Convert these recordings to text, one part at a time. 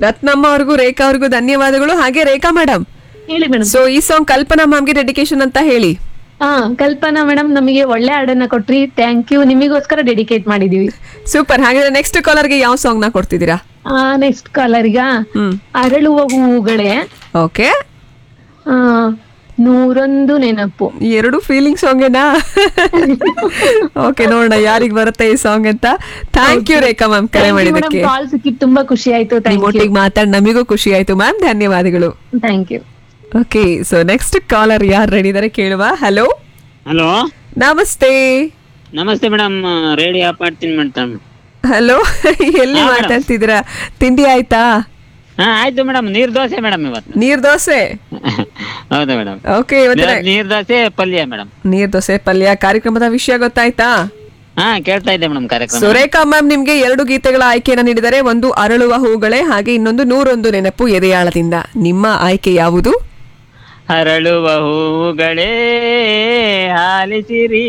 ರತ್ನಮ್ಮ ಅವ್ರಿಗೂ ರೇಖಾ ಅವ್ರಿಗೂ ಧನ್ಯವಾದಗಳು ಹಾಗೆ ರೇಖಾ ಮೇಡಮ್ ಹೇಳಿ ಮೇಡಮ್ ಸೊ ಈ ಸಾಂಗ್ ಕಲ್ಪನಾ ಮ್ಯಾಮ್ಗೆ ಡೆಡಿಕೇಶನ್ ಅಂತ ಹೇಳಿ ಹಾ ಕಲ್ಪನಾ ಮೇಡಮ್ ನಮಗೆ ಒಳ್ಳೆ ಹಾಡನ್ನ ಕೊಟ್ರಿ ಥ್ಯಾಂಕ್ ಯು ನಿಮಗೋಸ್ಕರ ಡೆಡಿಕೇಟ್ ಮಾಡಿದೀವಿ ಸೂಪರ್ ಹಾಗಾದ್ರೆ ನೆಕ್ಸ್ಟ್ ಕಾಲರ್ಗೆ ಯಾವ ಸಾಂಗ್ ನ ಕೊಡ್ತಿದ್ದೀರಾ ಆ ನೆಕ್ಸ್ಟ್ ಕಾಲರ್ಗ ಹ್ಮ್ ಅರಳುವ ಹೂವುಗಳೇ ಓಕೆ ಆ ನೂರೊಂದು ನೆನಪು ಎರಡು ಫೀಲಿಂಗ್ ಸಾಂಗೇನಾ ಓಕೆ ನೋಡೋಣ ಯಾರಿಗ್ ಬರುತ್ತೆ ಈ ಸಾಂಗ್ ಅಂತ ಥ್ಯಾಂಕ್ ಯು ರೇಖಾ ಮ್ಯಾಮ್ ಕರೆ ಮಾಡಿದ್ದಕ್ಕೆ ಕಾಲ್ ಸಿಕ್ಕಿದ್ ತುಂಬಾ ಖುಷಿ ಆಯ್ತು ಥ್ಯಾಂಕ್ ಯು ನಿಮ್ಮೊಟ್ಟಿಗೆ ಮಾತಾಡಿ ನಮಿಗೂ ಖುಷಿ ಆಯ್ತು ಮ್ಯಾಮ್ ಧನ್ಯವಾದಗಳು thank you okay so next caller ಯಾರು ರೆಡಿ ಇದಾರೆ ಕೇಳುವ ಹಲೋ ಹಲೋ ನಮಸ್ತೆ ನಮಸ್ತೆ ಮೇಡಮ್ ರೇಡಿಯೋ ಅಪಾರ್ಟಿನ್ ಮಾಡ್ತಾನೆ ಹಲೋ ಎಲ್ಲಿ ಹಾ, madam. ಮಾತಾಡ್ತಿದ್ದೀರಾ ತಿಂಡಿ ಆಯ್ತಾ ಹಾ ಆಯ್ತು ಮೇಡಮ್ ನೀರ್ ದೋಸೆ ಮೇಡಮ್ ಇವತ್ತು ನೀರ್ ದೋಸೆ ಹೌದು ಮೇಡಮ್ ಓಕೆ ಇವತ್ತಿನ ನೀರ್ ದೋಸೆ ಪಲ್ಯ ಮೇಡಮ್ ನೀರ್ ದೋಸೆ ಪಲ್ಯ ಕಾರ್ಯಕ್ರಮದ ವಿಷಯ ಗೊತ್ತಾಯ್ತಾ ಹಾ ಕೇಳ್ತಾ ಇದ್ದೆ ಮೇಡಮ್ ಕಾರ್ಯಕ್ರಮ ಸುರೇಖಾ ಮ್ಯಾಮ್ ನಿಮ್ಗೆ ಎರಡು ಗೀತೆಗಳ ಆಯ್ಕೆಯನ್ನು ನೀಡಿದರೆ ಒಂದು ಅರಳುವ ಹೂಗಳೇ ಹಾಗೆ ಇನ್ನೊಂದು ನೂರೊಂದು ನೆನಪು ಎದೆಯಾಳದಿಂದ ನಿಮ್ಮ ಆಯ್ಕೆ ಯಾವುದು ಹರಳುವ ಹೂಗಳೇ ಆಲಿಸಿರಿ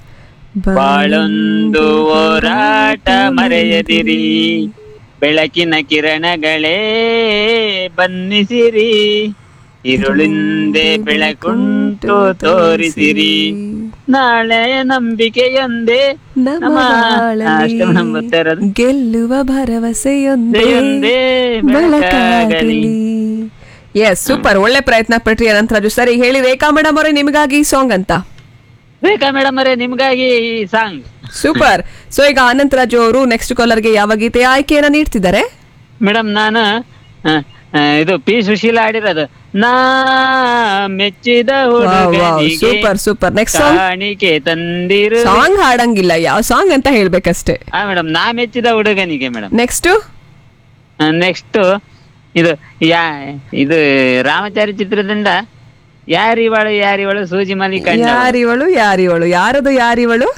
ಬಾಳೊಂದು ಹೋರಾಟ ಮರೆಯದಿರಿ ಬೆಳಕಿನ ಕಿರಣಗಳೇ ಬನ್ನಿಸಿರಿ ಇರುಳಿಂದೆ ಬೆಳಕುಂಟು ತೋರಿಸಿರಿ ನಾಳೆಯ ನಂಬಿಕೆಯೊಂದೇ ನಮ್ಮ ಅಷ್ಟೇ ಮೇಡಮ್ ಬರ್ತಾ ಇರೋದು ಗೆಲ್ಲುವ ಭರವಸೆಯೊಂದೇ ದೆಯೊಂದೇ ಬೆಳಕಾಗಲಿ. ಎಸ್ ಸೂಪರ್ ಒಳ್ಳೆ ಪ್ರಯತ್ನ ಪಟ್ರಿ ಅನಂತರಾಜು ಸರಿ ಹೇಳಿ ರೇಖಾ ಮೇಡಮ್ ಅವರೇ ನಿಮಗಾಗಿ ಸಾಂಗ್ ಅಂತ ಬೇಕಾ ಮೇಡಮ್ ಅವರೇ ನಿಮ್ಗಾಗಿ ಈ ಸಾಂಗ್ ಸೂಪರ್ ಸೊ ಈಗ ಅನಂತರಾಜು ಅವರು ನೆಕ್ಸ್ಟ್ ಕಾಲರ್ಗೆ ಯಾವ ಗೀತೆ ಆಯ್ಕೆಯನ್ನ ನೀಡ್ತಿದ್ದಾರೆ ಮೇಡಮ್ ನಾನು ಆ, ಆ, ಇದು ಪಿ ಸುಶೀಲ ಆಡಿರೋದು ನಾ ಮೆಚ್ಚಿದ ಹುಡುಗನಿಗೆ ಸೂಪರ್ ಸೂಪರ್ ನೆಕ್ಸ್ಟ್ ಸಾಂಗ್ ಕಾಣಿಕೆ ತಂದಿರು ಸಾಂಗ್ ಹಾಡಂಗಿಲ್ಲ ಯಾವ ಸಾಂಗ್ ಅಂತ ಹೇಳ್ಬೇಕಷ್ಟೇ ಹಾ ಮೇಡಮ್ ನಾ ಮೆಚ್ಚಿದ ಹುಡುಗನಿಗೆ ಮೇಡಮ್ ನೆಕ್ಸ್ಟ್ ನೆಕ್ಸ್ಟ್ ಇದು ಯಾ ಇದು ರಾಮಚಾರಿ ಚಿತ್ರದಿಂದ ಯಾರಿವಳು ಯಾರಿವಳು ಸೂಜಿ ಮಲಿ ಕಂಡ ಯಾರಿವಳು ಯಾರಿವಳು ಯಾರದು ಯಾರಿವಳು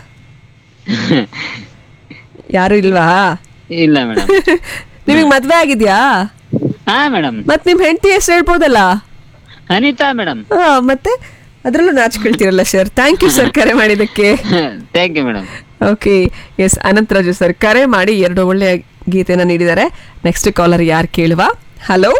ಯಾರು ಇಲ್ವಾ ಇಲ್ಲ ಮೇಡಮ್ ನಿಮಗ್ ಮದ್ವೆ ಆಗಿದ್ಯಾ ಹಾ ಮೇಡಮ್ ಮತ್ ನಿಮ್ ಹೆಂಡತಿ ಹೆಸರು ಹೇಳ್ಬೋದಲ್ಲ ಅನಿತಾ ಮೇಡಮ್ ಹಾ ಮತ್ತೆ ಅದ್ರಲ್ಲೂ ನಾಚ್ಕೊಳ್ತೀರಲ್ಲ ಸರ್ ಥ್ಯಾಂಕ್ ಯು ಸರ್ ಕರೆ ಮಾಡಿದ್ದಕ್ಕೆ thank you madam okay yes Anantharaju sir ಕರೆ ಮಾಡಿ ಎರಡು ಒಳ್ಳೆಯ ಗೀತೆನ ನೀಡಿದ್ದಾರೆ ನೆಕ್ಸ್ಟ್ ಕಾಲರ್ ಯಾರು ಕೇಳುವ ಹಲೋ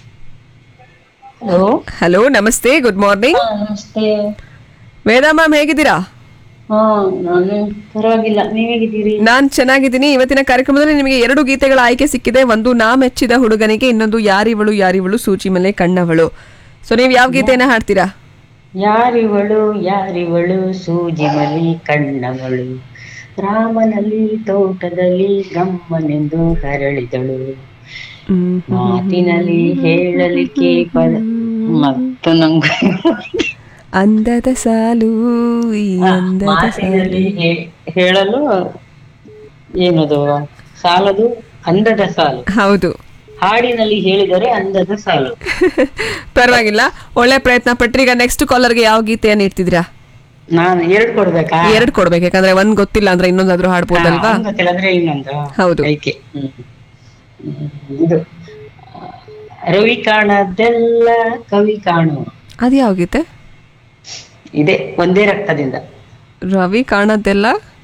ಹಲೋ ಹಲೋ ನಮಸ್ತೆ ಗುಡ್ ಮಾರ್ನಿಂಗ್ ನಮಸ್ತೆ ವೇದಾ ಮ್ಯಾಮ್ ಹೇಗಿದ್ದೀರಾ ಹಾ ನಾನು ಪರವಾಗಿಲ್ಲ ನೀವ್ ಹೇಗಿದ್ದೀರಿ ನಾನ್ ಚೆನ್ನಾಗಿದ್ದೀನಿ ಇವತ್ತಿನ ಕಾರ್ಯಕ್ರಮದಲ್ಲಿ ನಿಮಗೆ ಎರಡು ಗೀತೆಗಳ ಆಯ್ಕೆ ಸಿಕ್ಕಿದೆ ಒಂದು ನಾ ಮೆಚ್ಚಿದ ಹುಡುಗನಿಗೆ ಇನ್ನೊಂದು ಯಾರಿವಳು ಯಾರಿವಳು ಸೂಚಿ ಮಲೆ ಕಣ್ಣವಳು ಸೊ ನೀವು ಯಾವ ಗೀತೆಯನ್ನ ಹಾಡ್ತೀರಾ ಯಾರಿವಳು ಯಾರಿವಳು ಸೂಜಿ ಮಲಿ ಕಣ್ಣವಳು ರಾಮನಲ್ಲಿ ತೋಟದಲ್ಲಿ ಗಮ್ಮನೆಂದು ಹರಳಿದಳು ಮಾತಿನಲ್ಲಿ ಹೇಳಲಿಕ್ಕೆ ಪದ ಮತ್ತು ನಂಗೆ ಅಂದದ ಸಾಲು ಈ ಅಂದದ ಸಾಲು ಮಾತಿನಲ್ಲಿ ಹೇ- ಹೇಳಲು ಏನದು ಸಾಲದು ಅಂದದ ಸಾಲು ಹೌದು ಹಾಡಿನಲ್ಲಿ ಹೇಳಿದರೆ ಅಂದದ ಸಾಲು ಪರವಾಗಿಲ್ಲ ಒಳ್ಳೆ ಪ್ರಯತ್ನ ಪಟ್ರಿ ಈಗ ನೆಕ್ಸ್ಟ್ ಕಾಲರ್ಗೆ ಯಾವ ಗೀತೆಯನ್ನ ಇಡ್ತಿದ್ದೀರಾ ನಾನು ಎರಡು ಕೊಡ್ಬೇಕಾ ಎರಡು ಕೊಡ್ಬೇಕು ಯಾಕಂದ್ರೆ ಒಂದ್ ಗೊತ್ತಿಲ್ಲ ಅಂದ್ರೆ ಇನ್ನೊಂದಾದ್ರೂ ಹಾಡ್ಬೋದಲ್ವಾ ಒಂದು ಗೊತ್ತಿಲ್ಲ ಅಂದ್ರೆ ಇನ್ನೊಂದು ಹೌದು. ಆಯ್ಕೆ ಹ್ಮ್. ಹ್ಮ್. ಇದು ಆ, ರವಿ ಕಾಣದೆಲ್ಲ ಕವಿ ಕಾಣುವ ಅದು ಯಾವ ಗೀತೆ ಇದೆ ಒಂದೇ ರಕ್ತದಿಂದ ರವಿ ಕಾಣದ್ದೆಲ್ಲ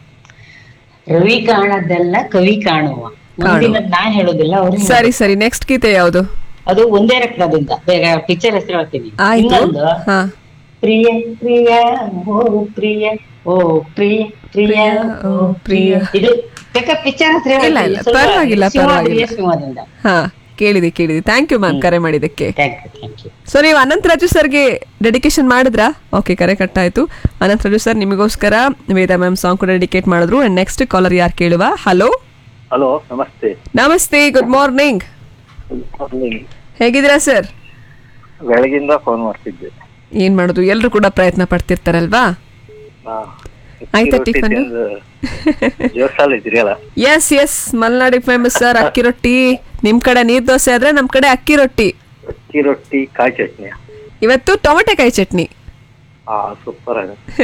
ರವಿ ಕಾಣದೆಲ್ಲ ಕವಿ ಕಾಣುವ ಮುಂದಿನ ನಾನ್ ಹೇಳೋದಿಲ್ಲ ಅವ್ರು ಸರಿ ಸರಿ ನೆಕ್ಸ್ಟ್ ಗೀತೆ ಯಾವುದು ಅದು ಒಂದೇ ರಕ್ತದಿಂದ ಬೇಗ ಪಿಕ್ಚರ್ ಹೆಸರು ಹೇಳ್ತೀನಿ ಆಯ್ತು ಇನ್ನೊಂದು ಹಾ ಪ್ರಿಯ ಪ್ರಿಯ ಓ ಪ್ರಿಯ ಓ ಪ್ರಿಯ ಪ್ರಿಯ ಓ ಪ್ರಿಯ ಇದು ಬೇಕಾ ಪಿಕ್ಚರ್ ಹೆಸರು ಇಲ್ಲ, ಇಲ್ಲ, ಪರವಾಗಿಲ್ಲ, ಪರವಾಗಿಲ್ಲ. ಸಿಂಹದಿಂದ ಹಾ ಕೇಳಿದೆ ಕೇಳಿದೆ ಥ್ಯಾಂಕ್ ಯು ಮ್ಯಾಮ್ ಕರೆ ಮಾಡಿದ್ದಕ್ಕೆ thank you thank you so ನೀವು ಅನಂತರಾಜು ಸರ್ಗೆ ಡೆಡಿಕೇಶನ್ ಮಾಡಿದ್ರಾ ಓಕೆ ಕರೆ ಕಟ್ಟಾಯ್ತು ಅನಂತರಾಜು ಸರ್ ನಿಮಗೋಸ್ಕರ ವೇದ ಮ್ಯಾಮ್ ಸಾಂಗ್ ಕೂಡ ಡೆಡಿಕೇಟ್ ಮಾಡಿದ್ರು ಅಂಡ್ ನೆಕ್ಸ್ಟ್ ಕಾಲರ್ ಯಾರು ಕೇಳುವ ಹಲೋ ಹಲೋ ನಮಸ್ತೆ ನಮಸ್ತೆ ಗುಡ್ ಮಾರ್ನಿಂಗ್ ಹೇಗಿದ್ದೀರಾ ಸರ್ ಬೆಳಗಿಂದ ಫೋನ್ ಮಾಡ್ತಿದ್ದೆ ಏನ್ ಮಾಡೋದು ಎಲ್ರು ಕೂಡ ಪ್ರಯತ್ನ ಪಡ್ತಿರ್ತಾರಲ್ವಾ ಹಾ. ಆಯ್ತಾ ಅಕ್ಕಿ ರೊಟ್ಟಿ ಟಿಫನ್ ತಿಂದು ಜೋಶಲ್ಲಿ ಇದ್ರಿಯಲ್ಲ ಎಸ್ ಎಸ್ ಮಲ್ನಾಡಿ ಫೇಮಸ್ ಸರ್ ಅಕ್ಕಿ ರೊಟ್ಟಿ ನಿಮ್ ಕಡೆ ನೀರ್ ದೋಸೆ ಆದ್ರೆ ನಮ್ ಕಡೆ ಅಕ್ಕಿ ರೊಟ್ಟಿ ಅಕ್ಕಿ ರೊಟ್ಟಿ ಕಾಯಿ ಚಟ್ನಿ ಇವತ್ತು ಟೊಮೆಟೆಕಾಯಿ ಚಟ್ನಿ ಹಾ super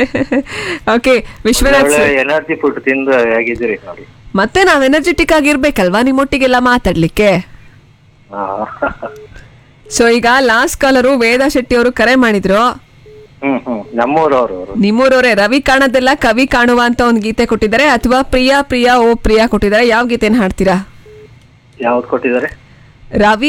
okay Vishwanath sir energy food ತಿಂದು ಹೇಗಿದ್ದೀರಿ ನೋಡಿ ಮತ್ತೆ ನಾವ್ ಎನರ್ಜೆಟಿಕ್ ಆಗಿರ್ಬೇಕಲ್ವಾ ನಿಮ್ಮೊಟ್ಟಿಗೆಲ್ಲ ಮಾತಾಡ್ಲಿಕ್ಕೆ ಹಾ. ಸೊ ಈಗ ಲಾಸ್ಟ್ ಕಾಲರು ವೇದಾ ಶೆಟ್ಟಿ ಅವರು ಕರೆ ಮಾಡಿದ್ರು ಹ್ಮ್ ಹ್ಮ್ ನಮ್ಮೂರವ್ರು ಅವರು ನಿಮ್ಮೂರವರೇ ರವಿ ಕಾಣದೆಲ್ಲ ಕವಿ ಕಾಣುವ ಅಂತ ಒಂದು ಗೀತೆ ಕೊಟ್ಟಿದ್ದಾರೆ ಅಥವಾ ಪ್ರಿಯಾ ಪ್ರಿಯಾ ಓ ಪ್ರಿಯಾ ಕೊಟ್ಟಿದ್ದಾರೆ ಯಾವ ಗೀತೆನ ಹಾಡ್ತೀರಾ ಯಾವ್ದು ಕೊಟ್ಟಿದ್ದಾರೆ ರವಿ